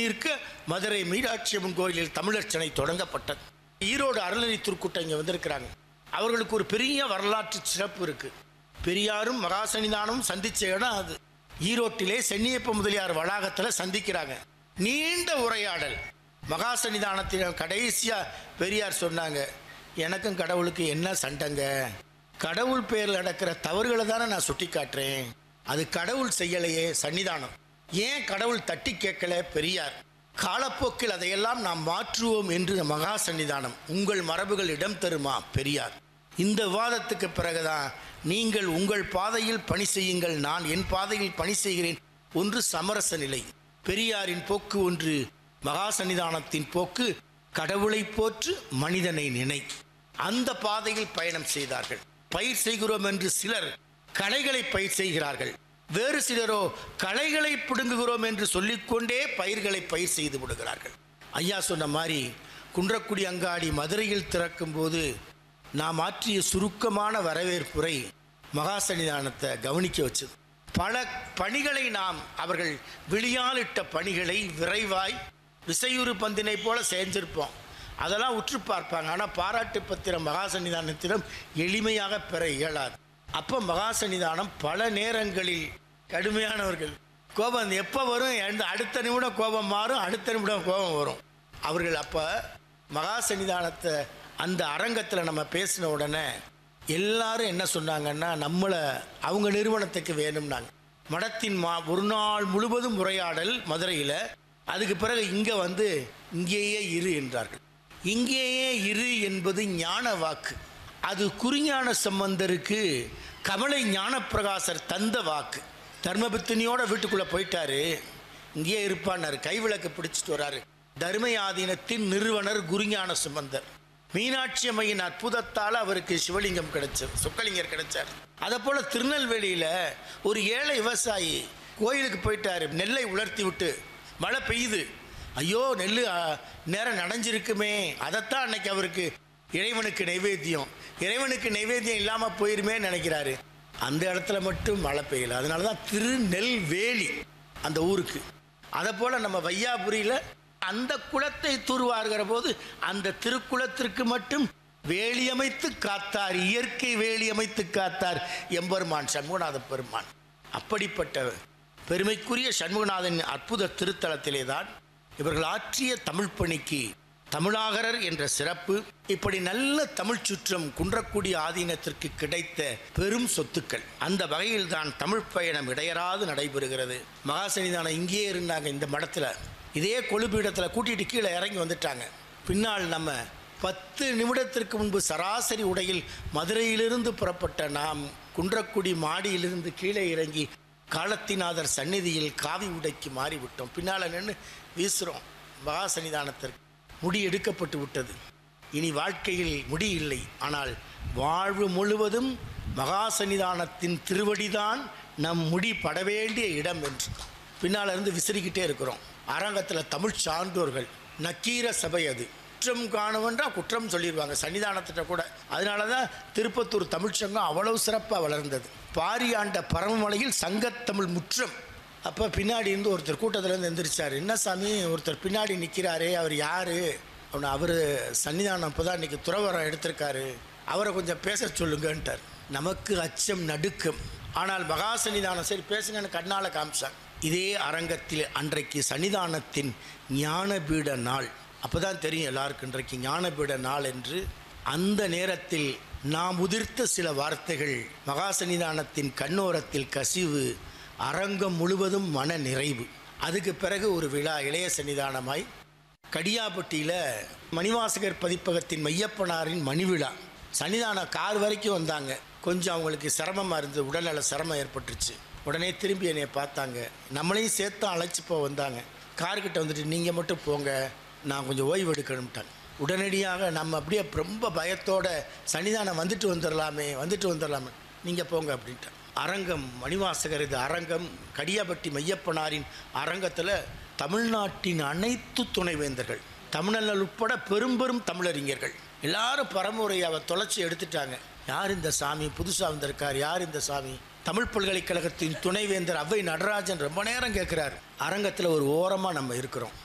தீர்க்க மதுரை மீனாட்சி அம்மன் கோயிலில் தமிழர்ச்சனை தொடங்கப்பட்டது ஈரோடு அறநெறி திருக்கூட்டம் இங்கே வந்திருக்கிறாங்க அவர்களுக்கு ஒரு பெரிய வரலாற்று சிறப்பு இருக்கு பெரியாரும் மகாசனிதானமும் சந்திச்ச இடம் அது ஈரோட்டிலே சென்னியப்ப முதலியார் வளாகத்தில் சந்திக்கிறாங்க நீண்ட உரையாடல் மகாசன்னிதானத்தின் கடைசியா பெரியார் சொன்னாங்க எனக்கும் கடவுளுக்கு என்ன சண்டைங்க கடவுள் பேரில் நடக்கிற தவறுகளை தானே நான் சுட்டி காட்டுறேன் அது கடவுள் செய்யலையே சன்னிதானம் ஏன் கடவுள் தட்டி கேட்கல பெரியார் காலப்போக்கில் அதையெல்லாம் நாம் மாற்றுவோம் என்று மகா சன்னிதானம் உங்கள் மரபுகள் இடம் தருமா பெரியார் இந்த விவாதத்துக்கு பிறகுதான் நீங்கள் உங்கள் பாதையில் பணி செய்யுங்கள் நான் என் பாதையில் பணி செய்கிறேன் ஒன்று சமரச நிலை பெரியாரின் போக்கு ஒன்று மகா சன்னிதானத்தின் போக்கு கடவுளை போற்று மனிதனை நினை அந்த பாதையில் பயணம் செய்தார்கள் பயிர் செய்கிறோம் என்று சிலர் களைகளை பயிர் செய்கிறார்கள் வேறு சிலரோ களைகளை பிடுங்குகிறோம் என்று சொல்லிக்கொண்டே பயிர்களை பயிர் செய்து விடுகிறார்கள் ஐயா சொன்ன மாதிரி குன்றக்குடி அங்காடி மதுரையில் திறக்கும் போது நாம் ஆற்றிய சுருக்கமான வரவேற்புரை மகா சன்னிதானத்தை கவனிக்க வச்சது பல பணிகளை நாம் அவர்கள் விழியாலிட்ட பணிகளை விரைவாய் விசையுறு பந்தினை போல செஞ்சிருப்போம் அதெல்லாம் உற்று பார்ப்பாங்க ஆனால் பாராட்டு பத்திரம் மகா சன்னிதானத்திடம் எளிமையாக பெற இயலாது அப்போ மகா சன்னிதானம் பல நேரங்களில் கடுமையானவர்கள் கோபம் எப்போ வரும் எந்த அடுத்த நிமிடம் கோபம் மாறும் அடுத்த நிமிடம் கோபம் வரும் அவர்கள் அப்போ மகா சன்னிதானத்தை அந்த அரங்கத்தில் நம்ம பேசின உடனே எல்லாரும் என்ன சொன்னாங்கன்னா நம்மளை அவங்க நிறுவனத்துக்கு வேணும்னாங்க மடத்தின் மா ஒரு நாள் முழுவதும் உரையாடல் மதுரையில் அதுக்கு பிறகு இங்கே வந்து இங்கேயே இரு என்றார்கள் இங்கேயே இரு என்பது ஞான வாக்கு அது குறிஞான சம்பந்தருக்கு கமலை ஞானப்பிரகாசர் தந்த வாக்கு தர்மபித்தினியோட வீட்டுக்குள்ளே போயிட்டாரு இங்கேயே இருப்பான்னாரு கைவிளக்கு பிடிச்சிட்டு வராரு தர்மயாதீனத்தின் நிறுவனர் குருஞான சம்பந்தர் மீனாட்சி அம்மையின் அற்புதத்தால் அவருக்கு சிவலிங்கம் கிடைச்சது சொக்கலிங்கர் கிடைச்சார் அதை போல திருநெல்வேலியில் ஒரு ஏழை விவசாயி கோயிலுக்கு போயிட்டாரு நெல்லை உலர்த்தி விட்டு மழை பெய்யுது ஐயோ நெல் நேரம் நனைஞ்சிருக்குமே அதைத்தான் அன்னைக்கு அவருக்கு இறைவனுக்கு நைவேத்தியம் இறைவனுக்கு நைவேத்தியம் இல்லாமல் போயிருமே நினைக்கிறாரு அந்த இடத்துல மட்டும் மழை பெய்யல அதனால தான் திருநெல்வேலி அந்த ஊருக்கு அதை போல் நம்ம வையாபுரியில் அந்த குளத்தை தூர்வாருகிற போது அந்த திருக்குளத்திற்கு மட்டும் வேலியமைத்து காத்தார் இயற்கை வேலியமைத்து காத்தார் எம்பெருமான் சண்முகநாத பெருமான் அப்படிப்பட்ட பெருமைக்குரிய சண்முகநாதன் அற்புத திருத்தலத்திலே தான் இவர்கள் ஆற்றிய தமிழ் பணிக்கு தமிழாகரர் என்ற சிறப்பு இப்படி நல்ல தமிழ் சுற்றம் குன்றக்குடி ஆதீனத்திற்கு கிடைத்த பெரும் சொத்துக்கள் அந்த வகையில் தான் தமிழ் பயணம் இடையறாது நடைபெறுகிறது மகாசனிதானம் இங்கேயே இருந்தாங்க இந்த மடத்தில் இதே கொழுப்பீடத்தில் கூட்டிட்டு கீழே இறங்கி வந்துட்டாங்க பின்னால் நம்ம பத்து நிமிடத்திற்கு முன்பு சராசரி உடையில் மதுரையிலிருந்து புறப்பட்ட நாம் குன்றக்குடி மாடியிலிருந்து கீழே இறங்கி காலத்திநாதர் சந்நிதியில் காவி உடைக்கு மாறிவிட்டோம் பின்னால் நின்று வீசுகிறோம் மகாசன்னிதானத்திற்கு முடி எடுக்கப்பட்டு விட்டது இனி வாழ்க்கையில் முடி இல்லை ஆனால் வாழ்வு முழுவதும் மகாசன்னிதானத்தின் திருவடிதான் நம் முடி பட வேண்டிய இடம் என்று பின்னால் இருந்து விசிறிக்கிட்டே இருக்கிறோம் அரங்கத்தில் தமிழ் சான்றோர்கள் நக்கீர சபை அது குற்றம் காணுவென்றா குற்றம் சொல்லிடுவாங்க சன்னிதானத்திட்ட கூட அதனால தான் திருப்பத்தூர் தமிழ்ச்சங்கம் அவ்வளவு சிறப்பாக வளர்ந்தது பாரியாண்ட பரமமலையில் சங்கத்தமிழ் முற்றம் அப்போ பின்னாடி இருந்து ஒருத்தர் கூட்டத்திலேருந்து எந்திரிச்சார் என்ன சாமி ஒருத்தர் பின்னாடி நிற்கிறாரே அவர் யார் அவனை அவர் சன்னிதானம் இப்போ தான் இன்றைக்கி துறவரம் எடுத்திருக்காரு அவரை கொஞ்சம் பேச சொல்லுங்கன்ட்டார் நமக்கு அச்சம் நடுக்கம் ஆனால் மகா சன்னிதானம் சரி பேசுங்கன்னு கண்ணால் காமிச்சாங்க இதே அரங்கத்தில் அன்றைக்கு சன்னிதானத்தின் ஞானபீட நாள் அப்போ தான் தெரியும் எல்லாருக்கும் இன்றைக்கு ஞானபீட நாள் என்று அந்த நேரத்தில் நாம் உதிர்த்த சில வார்த்தைகள் மகா சன்னிதானத்தின் கண்ணோரத்தில் கசிவு அரங்கம் முழுவதும் மன நிறைவு அதுக்கு பிறகு ஒரு விழா இளைய சன்னிதானமாய் கடியாப்பட்டியில் மணிவாசகர் பதிப்பகத்தின் மையப்பனாரின் மணிவிழா சன்னிதான கார் வரைக்கும் வந்தாங்க கொஞ்சம் அவங்களுக்கு சிரமமாக இருந்தது உடல்நல சிரமம் ஏற்பட்டுருச்சு உடனே திரும்பி என்னை பார்த்தாங்க நம்மளையும் சேர்த்து அழைச்சி போ வந்தாங்க கார்கிட்ட வந்துட்டு நீங்கள் மட்டும் போங்க நான் கொஞ்சம் ஓய்வு எடுக்கணும்ட்டாங்க உடனடியாக நம்ம அப்படியே ரொம்ப பயத்தோட சன்னிதானம் வந்துட்டு வந்துடலாமே வந்துட்டு வந்துடலாமே நீங்கள் போங்க அப்படின்ட்டு அரங்கம் மணிவாசகர் இது அரங்கம் கடியாபட்டி மையப்பனாரின் அரங்கத்தில் தமிழ்நாட்டின் அனைத்து துணைவேந்தர்கள் தமிழர்கள் உட்பட பெரும் பெரும் தமிழறிஞர்கள் எல்லாரும் பரமுறையாவை தொலைச்சி எடுத்துட்டாங்க யார் இந்த சாமி புதுசாக வந்திருக்கார் யார் இந்த சாமி தமிழ் பல்கலைக்கழகத்தின் துணைவேந்தர் அவ்வை நடராஜன் ரொம்ப நேரம் கேட்குறாரு அரங்கத்தில் ஒரு ஓரமாக நம்ம இருக்கிறோம்